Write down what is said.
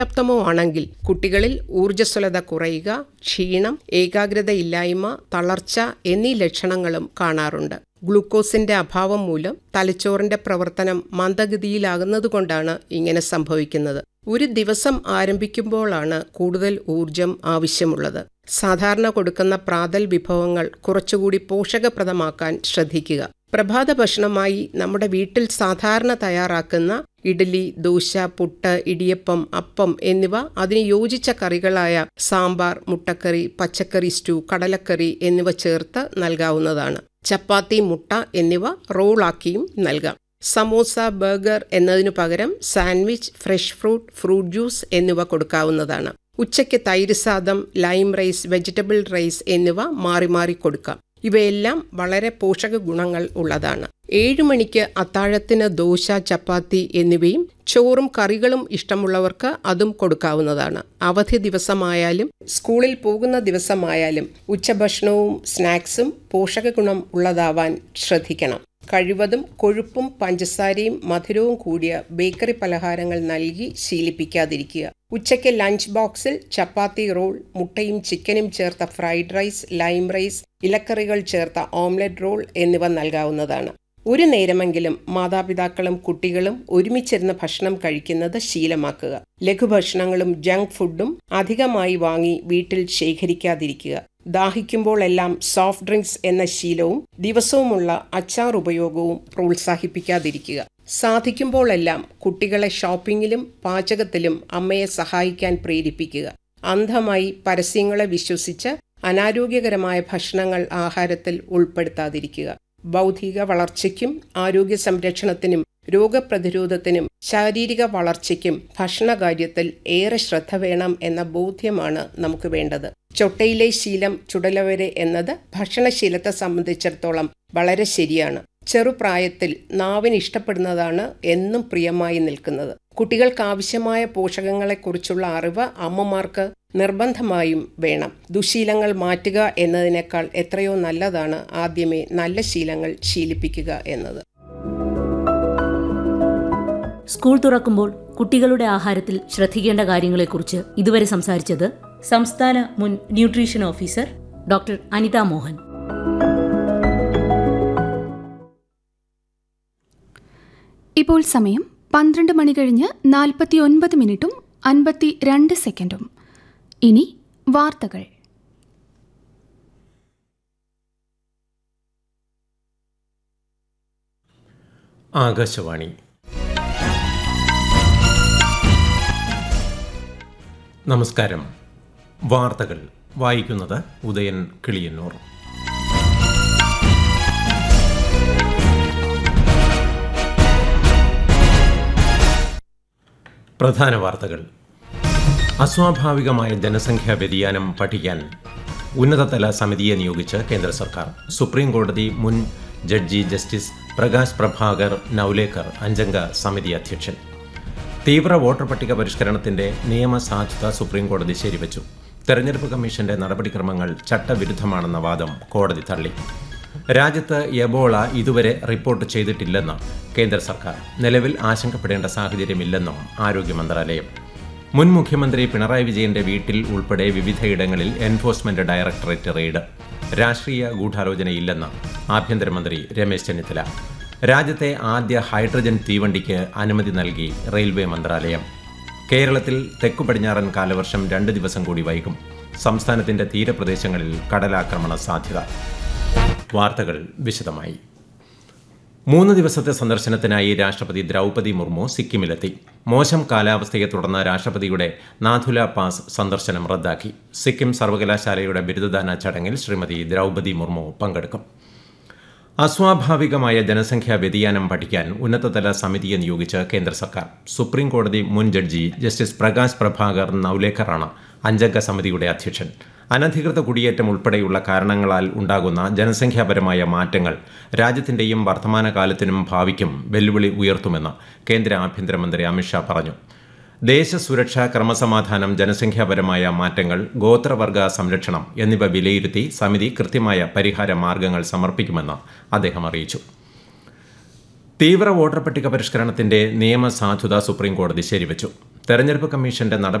അപര്യാപ്തമോ ആണെങ്കിൽ കുട്ടികളിൽ ഊർജ്ജസ്വലത കുറയുക ക്ഷീണം ഏകാഗ്രതയില്ലായ്മ തളർച്ച എന്നീ ലക്ഷണങ്ങളും കാണാറുണ്ട് ഗ്ലൂക്കോസിന്റെ അഭാവം മൂലം തലച്ചോറിന്റെ പ്രവർത്തനം മന്ദഗതിയിലാകുന്നതുകൊണ്ടാണ് ഇങ്ങനെ സംഭവിക്കുന്നത് ഒരു ദിവസം ആരംഭിക്കുമ്പോഴാണ് കൂടുതൽ ഊർജം ആവശ്യമുള്ളത് സാധാരണ കൊടുക്കുന്ന പ്രാതൽ വിഭവങ്ങൾ കുറച്ചുകൂടി പോഷകപ്രദമാക്കാൻ ശ്രദ്ധിക്കുക പ്രഭാത ഭക്ഷണമായി നമ്മുടെ വീട്ടിൽ സാധാരണ തയ്യാറാക്കുന്ന ഇഡ്ഡലി ദോശ പുട്ട് ഇടിയപ്പം അപ്പം എന്നിവ അതിന് യോജിച്ച കറികളായ സാമ്പാർ മുട്ടക്കറി പച്ചക്കറി സ്റ്റൂ കടലക്കറി എന്നിവ ചേർത്ത് നൽകാവുന്നതാണ് ചപ്പാത്തി മുട്ട എന്നിവ റോളാക്കിയും നൽകാം സമോസ ബർഗർ എന്നതിനു പകരം sandwich fresh fruit fruit juice എന്നിവ കൊടുക്കാവുന്നതാണ് ഉച്ചയ്ക്ക് തൈര് സാദം ലൈം റൈസ് വെജിറ്റബിൾ റൈസ് എന്നിവ മാറി മാറി കൊടുക്കാം ഇവയെല്ലാം വളരെ പോഷക ഗുണങ്ങൾ ഉള്ളതാണ് ഏഴു മണിക്ക് അത്താഴത്തിന് ദോശ ചപ്പാത്തി എന്നിവയും ചോറും കറികളും ഇഷ്ടമുള്ളവർക്ക് അതും കൊടുക്കാവുന്നതാണ് അവധി ദിവസമായാലും സ്കൂളിൽ പോകുന്ന ദിവസമായാലും ഉച്ചഭക്ഷണവും സ്നാക്സും പോഷക ഗുണം ഉള്ളതാവാൻ ശ്രദ്ധിക്കണം കഴിവതും കൊഴുപ്പും പഞ്ചസാരയും മധുരവും കൂടിയ ബേക്കറി പലഹാരങ്ങൾ നൽകി ശീലിപ്പിക്കാതിരിക്കുക ഉച്ചയ്ക്ക് ലഞ്ച് ബോക്സിൽ ചപ്പാത്തി റോൾ മുട്ടയും ചിക്കനും ചേർത്ത ഫ്രൈഡ് റൈസ് ലൈം റൈസ് ഇലക്കറികൾ ചേർത്ത ഓംലെറ്റ് റോൾ എന്നിവ നൽകാവുന്നതാണ് ഒരു നേരമെങ്കിലും മാതാപിതാക്കളും കുട്ടികളും ഒരുമിച്ചിരുന്ന് ഭക്ഷണം കഴിക്കുന്നത് ശീലമാക്കുക ലഘുഭക്ഷണങ്ങളും ജങ്ക് ഫുഡും അധികമായി വാങ്ങി വീട്ടിൽ ശേഖരിക്കാതിരിക്കുക ദാഹിക്കുമ്പോഴെല്ലാം സോഫ്റ്റ് ഡ്രിങ്ക്സ് എന്ന ശീലവും ദിവസവുമുള്ള അച്ചാർ ഉപയോഗവും പ്രോത്സാഹിപ്പിക്കാതിരിക്കുക സാധിക്കുമ്പോഴെല്ലാം കുട്ടികളെ ഷോപ്പിങ്ങിലും പാചകത്തിലും അമ്മയെ സഹായിക്കാൻ പ്രേരിപ്പിക്കുക അന്ധമായി പരസ്യങ്ങളെ വിശ്വസിച്ച് അനാരോഗ്യകരമായ ഭക്ഷണങ്ങൾ ആഹാരത്തിൽ ഉൾപ്പെടുത്താതിരിക്കുക ബൗദ്ധിക വളർച്ചയ്ക്കും ആരോഗ്യ സംരക്ഷണത്തിനും രോഗപ്രതിരോധത്തിനും ശാരീരിക വളർച്ചയ്ക്കും ഭക്ഷണകാര്യത്തിൽ ഏറെ ശ്രദ്ധ വേണം എന്ന ബോധ്യമാണ് നമുക്ക് വേണ്ടത് ചൊട്ടയിലെ ശീലം ചുടലവരെ എന്നത് ഭക്ഷണശീലത്തെ സംബന്ധിച്ചിടത്തോളം വളരെ ശരിയാണ് ചെറുപ്രായത്തിൽ നാവിന് ഇഷ്ടപ്പെടുന്നതാണ് എന്നും പ്രിയമായി നിൽക്കുന്നത് കുട്ടികൾക്ക് ആവശ്യമായ പോഷകങ്ങളെക്കുറിച്ചുള്ള അറിവ് അമ്മമാർക്ക് നിർബന്ധമായും വേണം ദുശീലങ്ങൾ മാറ്റുക എന്നതിനേക്കാൾ എത്രയോ നല്ലതാണ് ആദ്യമേ നല്ല ശീലങ്ങൾ ശീലിപ്പിക്കുക എന്നത് സ്കൂൾ തുറക്കുമ്പോൾ കുട്ടികളുടെ ആഹാരത്തിൽ ശ്രദ്ധിക്കേണ്ട കാര്യങ്ങളെക്കുറിച്ച് ഇതുവരെ സംസാരിച്ചത് സംസ്ഥാന മുൻ nutrition officer doctor Anitha Mohan ഇപ്പോൾ സമയം പന്ത്രണ്ട് മണി കഴിഞ്ഞ് നാൽപ്പത്തി ഒൻപത് മിനിറ്റും അൻപത്തി രണ്ട് സെക്കൻഡും ഇനി വാർത്തകൾ ആകാശവാണി നമസ്കാരം വാർത്തകൾ വായിക്കുന്നത് ഉദയൻ കിളിയന്നൂർ പ്രധാന വാർത്തകൾ അസ്വാഭാവികമായ ജനസംഖ്യാ വ്യതിയാനം പഠിക്കാൻ ഉന്നതതല സമിതിയെ നിയോഗിച്ച് കേന്ദ്ര സർക്കാർ സുപ്രീം കോടതി മുൻ ജഡ്ജി ജസ്റ്റിസ് പ്രകാശ് പ്രഭാകർ നൌലേക്കർ അഞ്ചംഗ സമിതി അധ്യക്ഷൻ തീവ്ര വോട്ടർ പട്ടിക പരിഷ്കരണത്തിന്റെ നിയമസാധുത സുപ്രീം കോടതി ശരിവച്ചു തെരഞ്ഞെടുപ്പ് കമ്മീഷന്റെ നടപടിക്രമങ്ങൾ ചട്ടവിരുദ്ധമാണെന്ന വാദം കോടതി തള്ളി രാജ്യത്ത് എബോള ഇതുവരെ റിപ്പോർട്ട് ചെയ്തിട്ടില്ലെന്ന് കേന്ദ്ര സർക്കാർ നിലവിൽ ആശങ്കപ്പെടേണ്ട സാഹചര്യമില്ലെന്നും ആരോഗ്യ മന്ത്രാലയം മുൻ മുഖ്യമന്ത്രി പിണറായി വിജയന്റെ വീട്ടിൽ ഉൾപ്പെടെ വിവിധയിടങ്ങളിൽ എൻഫോഴ്സ്മെന്റ് ഡയറക്ടറേറ്റ് റെയ്ഡ് രാഷ്ട്രീയ ഗൂഢാലോചനയില്ലെന്ന് ആഭ്യന്തരമന്ത്രി രമേശ് ചെന്നിത്തല രാജ്യത്തെ ആദ്യ ഹൈഡ്രജൻ തീവണ്ടിക്ക് അനുമതി നൽകി റെയിൽവേ മന്ത്രാലയം കേരളത്തിൽ തെക്കു പടിഞ്ഞാറൻ കാലവർഷം രണ്ട് ദിവസം കൂടി വൈകും സംസ്ഥാനത്തിന്റെ തീരപ്രദേശങ്ങളിൽ കടലാക്രമണ സാധ്യത വാർത്തകൾ വിശദമായി മൂന്ന് ദിവസത്തെ സന്ദർശനത്തിനായി രാഷ്ട്രപതി ദ്രൗപതി മുർമു സിക്കിമിലെത്തി മോശം കാലാവസ്ഥയെ തുടർന്ന് രാഷ്ട്രപതിയുടെ നാഥുല പാസ് സന്ദർശനം റദ്ദാക്കി സിക്കിം സർവകലാശാലയുടെ ബിരുദദാന ചടങ്ങിൽ ശ്രീമതി ദ്രൗപതി മുർമു പങ്കെടുക്കും അസ്വാഭാവികമായ ജനസംഖ്യാ വ്യതിയാനം പഠിക്കാൻ ഉന്നതതല സമിതിയെ നിയോഗിച്ച് കേന്ദ്ര സർക്കാർ സുപ്രീം കോടതി മുൻ ജഡ്ജി ജസ്റ്റിസ് പ്രകാശ് പ്രഭാകർ നൌലേക്കറാണ് അഞ്ചംഗ സമിതിയുടെ അധ്യക്ഷൻ അനധികൃത കുടിയേറ്റം ഉൾപ്പെടെയുള്ള കാരണങ്ങളാൽ ഉണ്ടാകുന്ന ജനസംഖ്യാപരമായ മാറ്റങ്ങൾ രാജ്യത്തിന്റെയും വർത്തമാനകാലത്തിനും ഭാവിക്കും വെല്ലുവിളി ഉയർത്തുമെന്ന് കേന്ദ്ര ആഭ്യന്തരമന്ത്രി അമിത്ഷാ പറഞ്ഞു ദേശസുരക്ഷ ക്രമസമാധാനം ജനസംഖ്യാപരമായ മാറ്റങ്ങൾ ഗോത്രവർഗ സംരക്ഷണം എന്നിവ വിലയിരുത്തി സമിതി കൃത്യമായ പരിഹാര മാർഗങ്ങൾ സമർപ്പിക്കുമെന്ന് അദ്ദേഹം അറിയിച്ചു തീവ്ര വോട്ടർ പട്ടിക പരിഷ്കരണത്തിന്റെ നിയമസാധുത സുപ്രീം കോടതി ശരിവച്ചു തെരഞ്ഞെടുപ്പ് കമ്മീഷന്റെ നടപടി